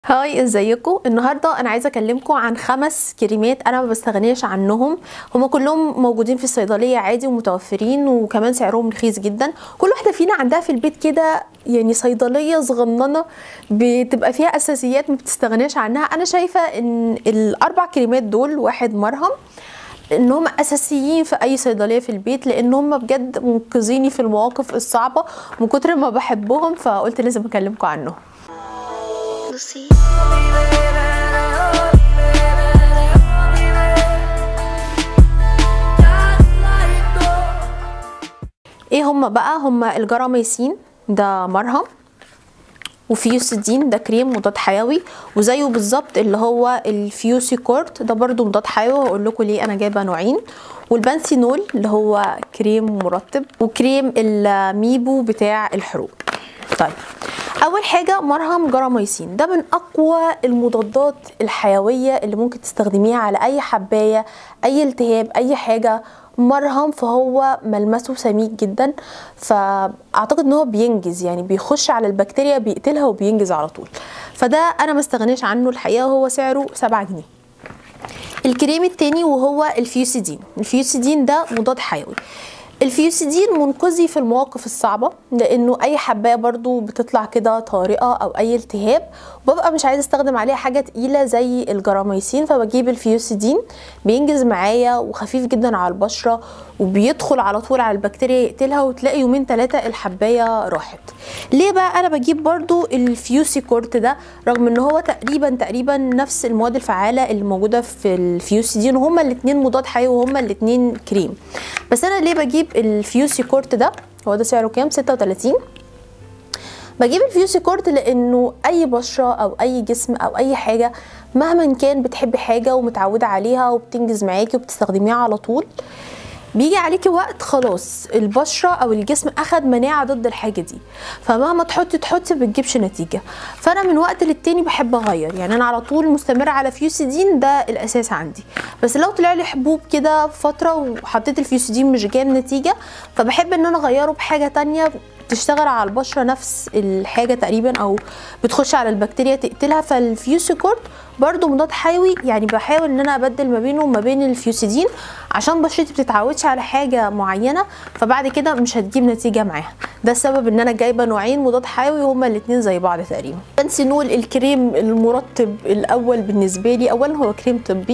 هاي ازيكم النهارده انا عايزه اكلمكم عن خمس كريمات انا ما بستغنيش عنهم هما كلهم موجودين في الصيدليه عادي ومتوفرين وكمان سعرهم رخيص جدا كل واحده فينا عندها في البيت كده يعني صيدليه صغننه بتبقى فيها اساسيات ما بتستغناش عنها انا شايفه ان الاربع كريمات دول واحد مرهم ان هم اساسيين في اي صيدليه في البيت لان هم بجد منقذيني في المواقف الصعبه من كتر ما بحبهم فقلت لازم اكلمكم عنهم Lucy. ايه هما بقى هما الجراميسين ده مرهم وفيوسيدين ده كريم مضاد حيوي وزيه بالظبط اللي هو الفيوسي كورت ده برضو مضاد حيوي وهقول لكم ليه انا جايبه نوعين والبانسينول اللي هو كريم مرطب وكريم الميبو بتاع الحروق طيب اول حاجه مرهم جراميسين ده من اقوى المضادات الحيويه اللي ممكن تستخدميها على اي حبايه اي التهاب اي حاجه مرهم فهو ملمسه سميك جدا فاعتقد ان هو بينجز يعني بيخش على البكتيريا بيقتلها وبينجز على طول فده انا ما استغناش عنه الحقيقه وهو سعره 7 جنيه الكريم التاني وهو الفيوسيدين الفيوسيدين ده مضاد حيوي الفيوسيدين منقذي في المواقف الصعبة لأنه أي حباية برضو بتطلع كده طارئة أو أي التهاب ببقى مش عايزة استخدم عليها حاجة تقيلة زي الجراميسين فبجيب الفيوسيدين بينجز معايا وخفيف جدا على البشرة وبيدخل على طول على البكتيريا يقتلها وتلاقي يومين ثلاثة الحباية راحت ليه بقى أنا بجيب برضو الفيوسي كورت ده رغم ان هو تقريبا تقريبا نفس المواد الفعالة اللي موجودة في الفيوسيدين وهما الاتنين مضاد حيوي وهما الاتنين كريم بس انا ليه بجيب الفيوسي كورت ده هو ده سعره كام 36 بجيب الفيوسي كورت لانه اي بشره او اي جسم او اي حاجه مهما كان بتحبي حاجه ومتعوده عليها وبتنجز معاكي وبتستخدميها على طول بيجي عليكي وقت خلاص البشره او الجسم اخد مناعه ضد الحاجه دي فمهما تحطي تحطي ما بتجيبش نتيجه فانا من وقت للتاني بحب اغير يعني انا على طول مستمره على فيوسيدين ده الاساس عندي بس لو طلع لي حبوب كده فتره وحطيت الفيوسيدين مش جايب نتيجه فبحب ان انا اغيره بحاجه تانية بتشتغل على البشره نفس الحاجه تقريبا او بتخش على البكتيريا تقتلها فالفيوسيكورت برضو مضاد حيوي يعني بحاول ان انا ابدل ما بينه وما بين الفيوسيدين عشان بشرتي بتتعودش على حاجه معينه فبعد كده مش هتجيب نتيجه معاها ده السبب ان انا جايبه نوعين مضاد حيوي هما الاثنين زي بعض تقريبا بنسينول الكريم المرطب الاول بالنسبه لي اولا هو كريم طبي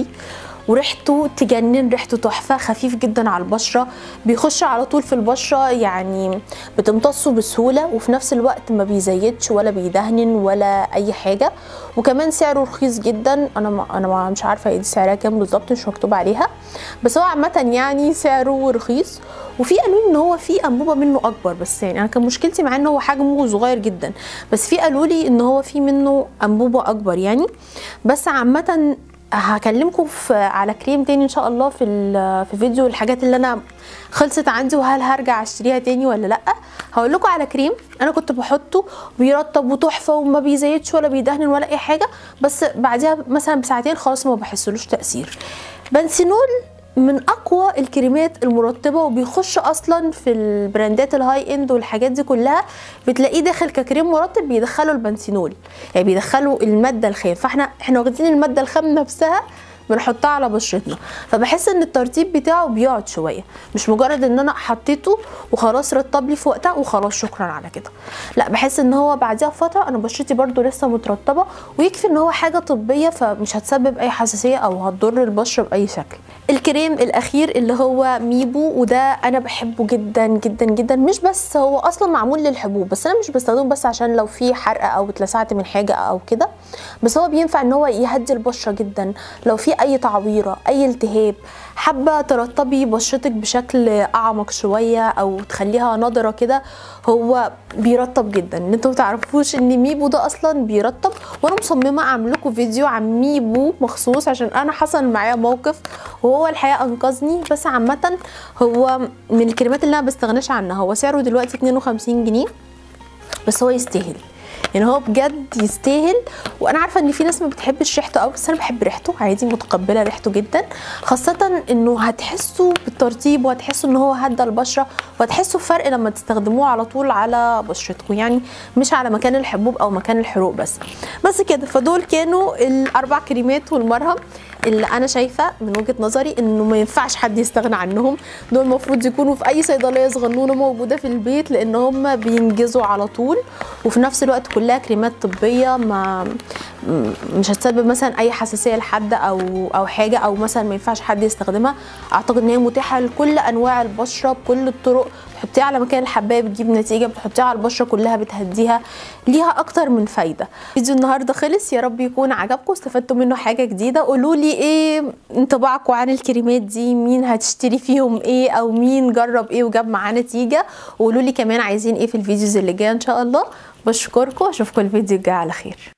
وريحته تجنن ريحته تحفه خفيف جدا على البشره بيخش على طول في البشره يعني بتمتصه بسهوله وفي نفس الوقت ما بيزيدش ولا بيدهن ولا اي حاجه وكمان سعره رخيص جدا انا ما انا ما مش عارفه ايه سعرها كام بالظبط مش مكتوب عليها بس هو عامه يعني سعره رخيص وفي قالوا ان هو في انبوبه منه اكبر بس يعني انا كان مشكلتي معاه ان هو حجمه صغير جدا بس في قالوا لي ان هو في منه انبوبه اكبر يعني بس عامه هكلمكم في على كريم تاني ان شاء الله في في فيديو الحاجات اللي انا خلصت عندي وهل هرجع اشتريها تاني ولا لا هقول لكم على كريم انا كنت بحطه بيرطب وتحفه وما بيزيدش ولا بيدهن ولا اي حاجه بس بعديها مثلا بساعتين خلاص ما بحسلوش تاثير بنسينول من اقوى الكريمات المرطبه وبيخش اصلا في البراندات الهاي اند والحاجات دي كلها بتلاقيه داخل ككريم مرطب بيدخلوا البنسينول يعني بيدخلوا الماده الخام فاحنا احنا واخدين الماده الخام نفسها بنحطها على بشرتنا فبحس ان الترطيب بتاعه بيقعد شويه مش مجرد ان انا حطيته وخلاص رطب لي في وقتها وخلاص شكرا على كده لا بحس ان هو بعديها بفتره انا بشرتي برده لسه مترطبه ويكفي ان هو حاجه طبيه فمش هتسبب اي حساسيه او هتضر البشره باي شكل الكريم الاخير اللي هو ميبو وده انا بحبه جدا جدا جدا مش بس هو اصلا معمول للحبوب بس انا مش بستخدمه بس عشان لو في حرقه او اتلسعت من حاجه او كده بس هو بينفع ان هو يهدي البشره جدا لو في اي تعويره اي التهاب حابه ترطبي بشرتك بشكل اعمق شويه او تخليها نضره كده هو بيرطب جدا ان انتوا متعرفوش ان ميبو ده اصلا بيرطب وانا مصممه اعمل لكم فيديو عن ميبو مخصوص عشان انا حصل معايا موقف وهو الحقيقه انقذني بس عامه هو من الكريمات اللي انا بستغناش عنها هو سعره دلوقتي 52 جنيه بس هو يستاهل يعني هو بجد يستاهل وانا عارفه ان في ناس ما بتحبش ريحته قوي بس انا بحب ريحته عادي متقبله ريحته جدا خاصه انه هتحسوا بالترطيب وهتحسوا ان هو هدى البشره وهتحسوا بفرق لما تستخدموه على طول على بشرتكم يعني مش على مكان الحبوب او مكان الحروق بس بس كده فدول كانوا الاربع كريمات والمرهم اللي انا شايفه من وجهه نظري انه ما ينفعش حد يستغنى عنهم دول المفروض يكونوا في اي صيدليه صغنونه موجوده في البيت لان هم بينجزوا على طول وفي نفس الوقت كلها كريمات طبيه ما م- مش هتسبب مثلا اي حساسيه لحد او او حاجه او مثلا ما ينفعش حد يستخدمها اعتقد ان هي متاحه لكل انواع البشره بكل الطرق بتحطيها على مكان الحبايه بتجيب نتيجه بتحطيها على البشره كلها بتهديها ليها اكتر من فايده فيديو النهارده خلص يا رب يكون عجبكم استفدتوا منه حاجه جديده قولوا لي ايه انطباعكم عن الكريمات دي مين هتشتري فيهم ايه او مين جرب ايه وجاب معاه نتيجه وقولوا لي كمان عايزين ايه في الفيديوز اللي جايه ان شاء الله بشكركم اشوفكم الفيديو الجاي على خير